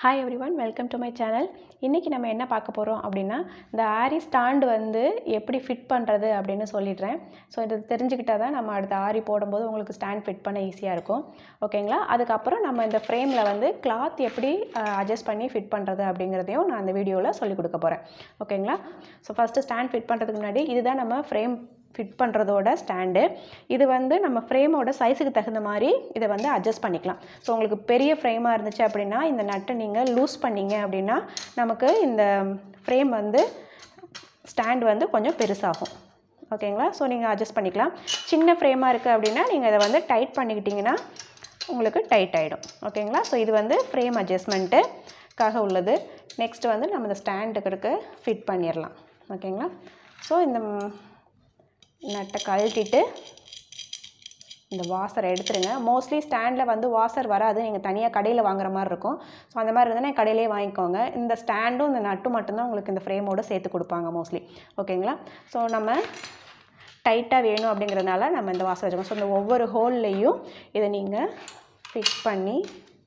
hi everyone welcome to my channel இன்றைக்கி நம்ம என்ன பார்க்க போகிறோம் அப்படின்னா இந்த ஆரி ஸ்டாண்டு வந்து எப்படி ஃபிட் பண்ணுறது அப்படின்னு சொல்லிடுறேன் ஸோ இது தெரிஞ்சுக்கிட்டால் தான் நம்ம அடுத்த ஆரி போடும்போது உங்களுக்கு ஸ்டாண்ட் ஃபிட் பண்ண ஈஸியாக இருக்கும் ஓகேங்களா அதுக்கப்புறம் நம்ம இந்த ஃப்ரேமில் வந்து கிளாத் எப்படி அட்ஜஸ்ட் பண்ணி ஃபிட் பண்ணுறது அப்படிங்கிறதையும் நான் அந்த வீடியோவில் சொல்லிக் கொடுக்க போகிறேன் ஓகேங்களா ஸோ ஃபஸ்ட்டு ஸ்டாண்ட் ஃபிட் பண்ணுறதுக்கு முன்னாடி இதுதான் நம்ம ஃப்ரேம் ஃபிட் பண்ணுறதோட ஸ்டாண்டு இது வந்து நம்ம ஃப்ரேமோட சைஸுக்கு தகுந்த மாதிரி இதை வந்து அட்ஜஸ்ட் பண்ணிக்கலாம் ஸோ உங்களுக்கு பெரிய ஃப்ரேமாக இருந்துச்சு அப்படின்னா இந்த நட்டை நீங்கள் லூஸ் பண்ணீங்க அப்படின்னா நமக்கு இந்த ஃப்ரேம் வந்து ஸ்டாண்ட் வந்து கொஞ்சம் பெருசாகும் ஓகேங்களா ஸோ நீங்கள் அட்ஜஸ்ட் பண்ணிக்கலாம் சின்ன ஃப்ரேமாக இருக்குது அப்படின்னா நீங்கள் இதை வந்து டைட் பண்ணிக்கிட்டிங்கன்னா உங்களுக்கு டைட் ஆகிடும் ஓகேங்களா ஸோ இது வந்து ஃப்ரேம் அட்ஜஸ்ட்மெண்ட்டுக்காக உள்ளது நெக்ஸ்ட் வந்து நம்ம இந்த ஸ்டாண்டுக்கு ஃபிட் பண்ணிடலாம் ஓகேங்களா ஸோ இந்த நட்டை கழட்டிட்டு இந்த வாசரை எடுத்துருங்க மோஸ்ட்லி ஸ்டாண்டில் வந்து வாசர் வராது நீங்கள் தனியாக கடையில் வாங்குற மாதிரி இருக்கும் ஸோ அந்த மாதிரி இருந்தால் கடையிலே வாங்கிக்கோங்க இந்த ஸ்டாண்டும் இந்த நட்டும் மட்டும்தான் உங்களுக்கு இந்த ஃப்ரேமோடு சேர்த்து கொடுப்பாங்க மோஸ்ட்லி ஓகேங்களா ஸோ நம்ம டைட்டாக வேணும் அப்படிங்கிறதுனால நம்ம இந்த வாசர் வச்சுக்கோங்க ஸோ இந்த ஒவ்வொரு ஹோல்லையும் இதை நீங்கள் ஃபிட் பண்ணி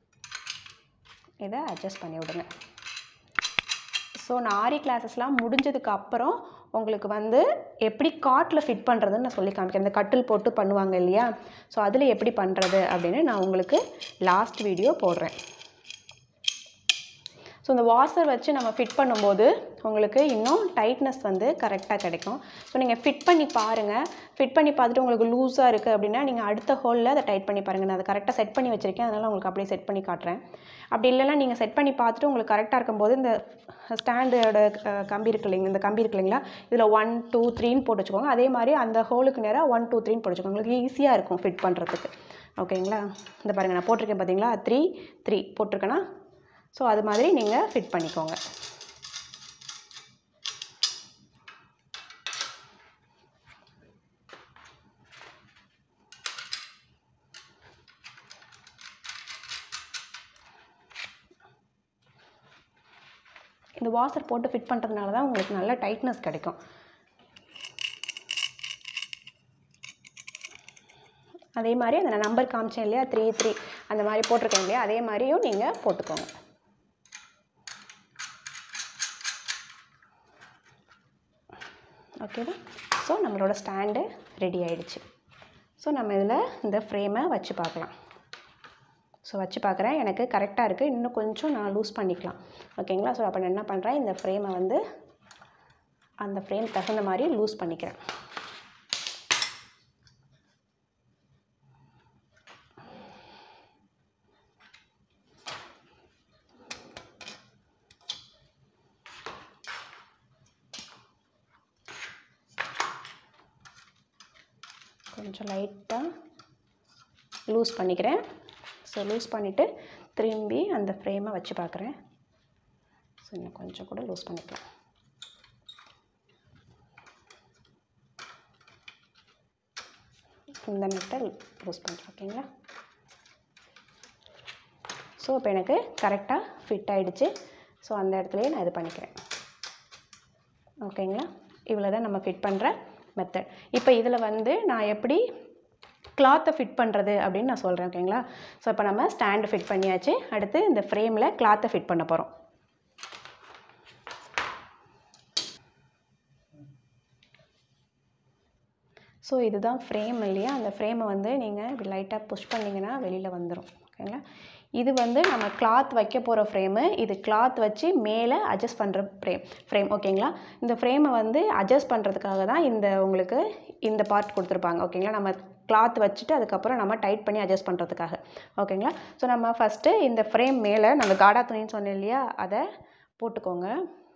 இதை அட்ஜஸ்ட் பண்ணி விடுங்க ஸோ நான் ஆரி கிளாஸஸ்லாம் முடிஞ்சதுக்கு அப்புறம் உங்களுக்கு வந்து எப்படி காட்டில் ஃபிட் பண்ணுறதுன்னு நான் சொல்லி காமிக்கிறேன் இந்த கட்டில் போட்டு பண்ணுவாங்க இல்லையா ஸோ அதில் எப்படி பண்ணுறது அப்படின்னு நான் உங்களுக்கு லாஸ்ட் வீடியோ போடுறேன் ஸோ இந்த வாஷர் வச்சு நம்ம ஃபிட் பண்ணும்போது உங்களுக்கு இன்னும் டைட்னஸ் வந்து கரெக்டாக கிடைக்கும் ஸோ நீங்கள் ஃபிட் பண்ணி பாருங்கள் ஃபிட் பண்ணி பார்த்துட்டு உங்களுக்கு லூஸாக இருக்குது அப்படின்னா நீங்கள் அடுத்த ஹோலில் அதை டைட் பண்ணி பாருங்கள் நான் அதை கரெக்டாக செட் பண்ணி வச்சுருக்கேன் அதனால் உங்களுக்கு அப்படியே செட் பண்ணி காட்டுறேன் அப்படி இல்லைன்னா நீங்கள் செட் பண்ணி பார்த்துட்டு உங்களுக்கு கரெக்டாக இருக்கும்போது இந்த ஸ்டாண்டோட கம்பி இருக்கு இல்லைங்க இந்த கம்பி இருக்கு இல்லைங்களா இதில் ஒன் டூ த்ரீன்னு போட்டு வச்சுக்கோங்க அதே மாதிரி அந்த ஹோலுக்கு நேராக ஒன் டூ த்ரீன்னு போட்டு வச்சுக்கோங்க உங்களுக்கு ஈஸியாக இருக்கும் ஃபிட் பண்ணுறதுக்கு ஓகேங்களா இந்த பாருங்கள் நான் போட்டிருக்கேன் பார்த்தீங்களா த்ரீ த்ரீ போட்டிருக்கேன்னா ஸோ அது மாதிரி நீங்கள் ஃபிட் பண்ணிக்கோங்க இந்த வாஷர் போட்டு ஃபிட் பண்ணுறதுனால தான் உங்களுக்கு நல்ல டைட்னஸ் கிடைக்கும் அதே மாதிரி அந்த நம்பர் காமிச்சேன் இல்லையா த்ரீ த்ரீ அந்த மாதிரி போட்டிருக்கேன் இல்லையா அதே மாதிரியும் நீங்கள் போட்டுக்கோங்க ஓகேவா ஸோ நம்மளோட ஸ்டாண்டு ரெடி ஆயிடுச்சு ஸோ நம்ம இதில் இந்த ஃப்ரேமை வச்சு பார்க்கலாம் ஸோ வச்சு பார்க்குறேன் எனக்கு கரெக்டாக இருக்குது இன்னும் கொஞ்சம் நான் லூஸ் பண்ணிக்கலாம் ஓகேங்களா ஸோ அப்போ நான் என்ன பண்ணுறேன் இந்த ஃப்ரேமை வந்து அந்த ஃப்ரேம் தகுந்த மாதிரி லூஸ் பண்ணிக்கிறேன் கொஞ்சம் லைட்டாக லூஸ் பண்ணிக்கிறேன் ஸோ லூஸ் பண்ணிவிட்டு திரும்பி அந்த ஃப்ரேமை வச்சு பார்க்குறேன் ஸோ இன்னும் கொஞ்சம் கூட லூஸ் பண்ணிக்கலாம் இந்த நட்டை லூஸ் பண்ணிக்கலாம் ஓகேங்களா ஸோ இப்போ எனக்கு கரெக்டாக ஃபிட் ஆகிடுச்சு ஸோ அந்த இடத்துலையே நான் இது பண்ணிக்கிறேன் ஓகேங்களா இவ்வளோ தான் நம்ம ஃபிட் பண்ணுற மெத்தட் இப்போ இதில் வந்து நான் எப்படி கிளாத்தை ஃபிட் பண்ணுறது அப்படின்னு நான் சொல்கிறேன் ஓகேங்களா ஸோ இப்போ நம்ம ஸ்டாண்டு ஃபிட் பண்ணியாச்சு அடுத்து இந்த ஃப்ரேமில் கிளாத்தை ஃபிட் பண்ண போகிறோம் ஸோ இதுதான் ஃப்ரேம் இல்லையா அந்த ஃப்ரேமை வந்து நீங்கள் இப்படி லைட்டாக புஷ் பண்ணிங்கன்னா வெளியில் வந்துடும் ஓகேங்களா இது வந்து நம்ம கிளாத் வைக்க போகிற ஃப்ரேமு இது கிளாத் வச்சு மேலே அட்ஜஸ்ட் பண்ணுற ஃப்ரேம் ஃப்ரேம் ஓகேங்களா இந்த ஃப்ரேமை வந்து அட்ஜஸ்ட் பண்ணுறதுக்காக தான் இந்த உங்களுக்கு இந்த பார்ட் கொடுத்துருப்பாங்க ஓகேங்களா நம்ம கிளாத் வச்சுட்டு அதுக்கப்புறம் நம்ம டைட் பண்ணி அட்ஜஸ்ட் பண்ணுறதுக்காக ஓகேங்களா ஸோ நம்ம ஃபஸ்ட்டு இந்த ஃப்ரேம் மேலே நம்ம காடா துணின்னு சொன்னேன் இல்லையா அதை போட்டுக்கோங்க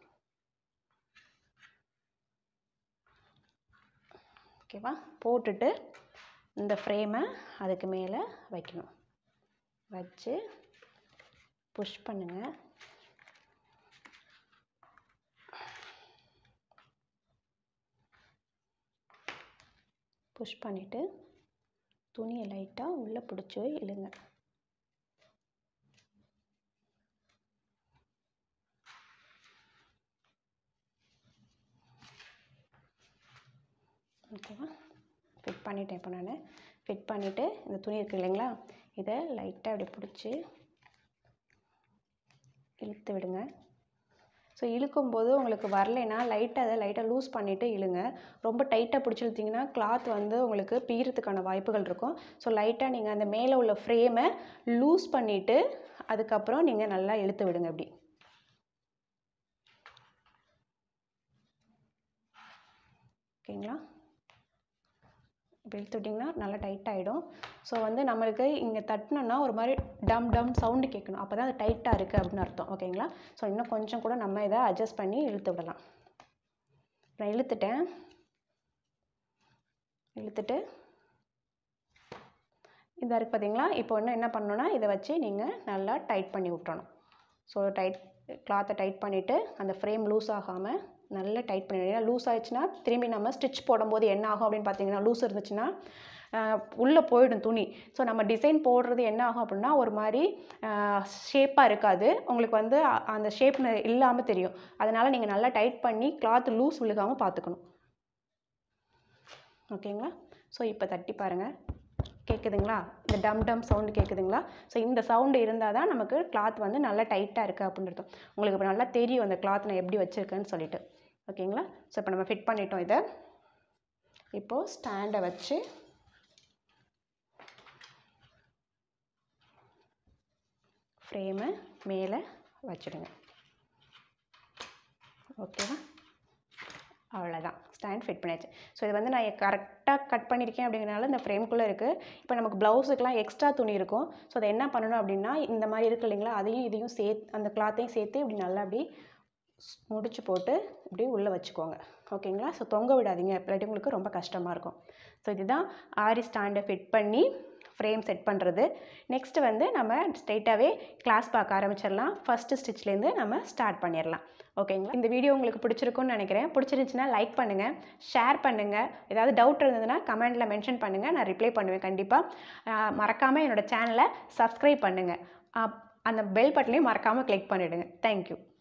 ஓகேவா போட்டுட்டு இந்த ஃப்ரேமை அதுக்கு மேலே வைக்கணும் வச்சு புஷ் பண்ணுங்கள் புஷ் பண்ணிவிட்டு துணியை லைட்டாக உள்ளே பிடிச்சி இழுங்க ஓகேவா ஃபிட் பண்ணிட்டேன் இப்போ நான் ஃபிட் பண்ணிவிட்டு இந்த துணி இருக்குது இல்லைங்களா இதை லைட்டாக அப்படி பிடிச்சி இழுத்து விடுங்க ஸோ இழுக்கும்போது உங்களுக்கு வரலைன்னா லைட்டாக அதை லைட்டாக லூஸ் பண்ணிவிட்டு இழுங்க ரொம்ப டைட்டாக பிடிச்சி இழுத்தீங்கன்னா கிளாத் வந்து உங்களுக்கு பீறதுக்கான வாய்ப்புகள் இருக்கும் ஸோ லைட்டாக நீங்கள் அந்த மேலே உள்ள ஃப்ரேமை லூஸ் பண்ணிவிட்டு அதுக்கப்புறம் நீங்கள் நல்லா இழுத்து விடுங்க இப்படி ஓகேங்களா இப்போ இழுத்து விட்டிங்கன்னா நல்லா டைட் ஆகிடும் ஸோ வந்து நம்மளுக்கு இங்கே தட்டினோன்னா ஒரு மாதிரி டம் டம் சவுண்டு கேட்கணும் அப்போ தான் அது டைட்டாக இருக்குது அப்படின்னு அர்த்தம் ஓகேங்களா ஸோ இன்னும் கொஞ்சம் கூட நம்ம இதை அட்ஜஸ்ட் பண்ணி இழுத்து விடலாம் நான் இழுத்துட்டேன் இழுத்துட்டு இதாக இருக்குது பார்த்தீங்களா இப்போ இன்னும் என்ன பண்ணணுன்னா இதை வச்சு நீங்கள் நல்லா டைட் பண்ணி விட்டுறணும் ஸோ டைட் கிளாத்தை டைட் பண்ணிவிட்டு அந்த ஃப்ரேம் லூஸ் ஆகாமல் நல்லா டைட் பண்ணிவிடுங்க ஏன்னா லூஸ் ஆயிடுச்சுன்னா திரும்பி நம்ம ஸ்டிச் போடும்போது என்ன ஆகும் அப்படின்னு பார்த்தீங்கன்னா லூஸ் இருந்துச்சுன்னா உள்ளே போயிடும் துணி ஸோ நம்ம டிசைன் போடுறது என்ன ஆகும் அப்படின்னா ஒரு மாதிரி ஷேப்பாக இருக்காது உங்களுக்கு வந்து அந்த ஷேப் இல்லாமல் தெரியும் அதனால் நீங்கள் நல்லா டைட் பண்ணி கிளாத் லூஸ் விழுகாமல் பார்த்துக்கணும் ஓகேங்களா ஸோ இப்போ தட்டி பாருங்கள் கேட்குதுங்களா இந்த டம் டம் சவுண்டு கேட்குதுங்களா ஸோ இந்த சவுண்டு இருந்தால் தான் நமக்கு கிளாத் வந்து நல்லா டைட்டாக இருக்குது அப்படின்னு அர்த்தம் உங்களுக்கு இப்போ நல்லா தெரியும் அந்த கிளாத் நான் எப்படி வச்சுருக்கேன்னு சொல்லிட்டு ஓகேங்களா ஸோ இப்போ நம்ம ஃபிட் பண்ணிட்டோம் இதை இப்போது ஸ்டாண்டை வச்சு ஃப்ரேமை மேலே வச்சுடுங்க ஓகேவா அவ்வளோதான் ஸ்டாண்ட் ஃபிட் பண்ணியாச்சு ஸோ இது வந்து நான் கரெக்டாக கட் பண்ணியிருக்கேன் அப்படிங்கிறனால இந்த ஃப்ரேம்குள்ளே இருக்குது இப்போ நமக்கு ப்ளவுஸுக்கெலாம் எக்ஸ்ட்ரா துணி இருக்கும் ஸோ அதை என்ன பண்ணணும் அப்படின்னா இந்த மாதிரி இருக்குது இல்லைங்களா அதையும் இதையும் சேர்த்து அந்த கிளாத்தையும் சேர்த்து இப்படி நல்லா அப்படி முடிச்சு போட்டு இப்படி உள்ளே வச்சுக்கோங்க ஓகேங்களா ஸோ தொங்க விடாதீங்க இல்லாட்டி உங்களுக்கு ரொம்ப கஷ்டமாக இருக்கும் ஸோ இதுதான் ஆரி ஸ்டாண்டை ஃபிட் பண்ணி ஃப்ரேம் செட் பண்ணுறது நெக்ஸ்ட்டு வந்து நம்ம ஸ்ட்ரெயிட்டாகவே கிளாஸ் பார்க்க ஆரம்பிச்சிடலாம் ஃபஸ்ட்டு ஸ்டிச்லேருந்து நம்ம ஸ்டார்ட் பண்ணிடலாம் ஓகேங்களா இந்த வீடியோ உங்களுக்கு பிடிச்சிருக்குன்னு நினைக்கிறேன் பிடிச்சிருந்துச்சுன்னா லைக் பண்ணுங்கள் ஷேர் பண்ணுங்கள் ஏதாவது டவுட் இருந்ததுன்னா கமெண்ட்டில் மென்ஷன் பண்ணுங்கள் நான் ரிப்ளை பண்ணுவேன் கண்டிப்பாக மறக்காமல் என்னோடய சேனலை சப்ஸ்கிரைப் பண்ணுங்கள் அந்த பெல் பட்டனையும் மறக்காமல் கிளிக் பண்ணிவிடுங்க தேங்க்யூ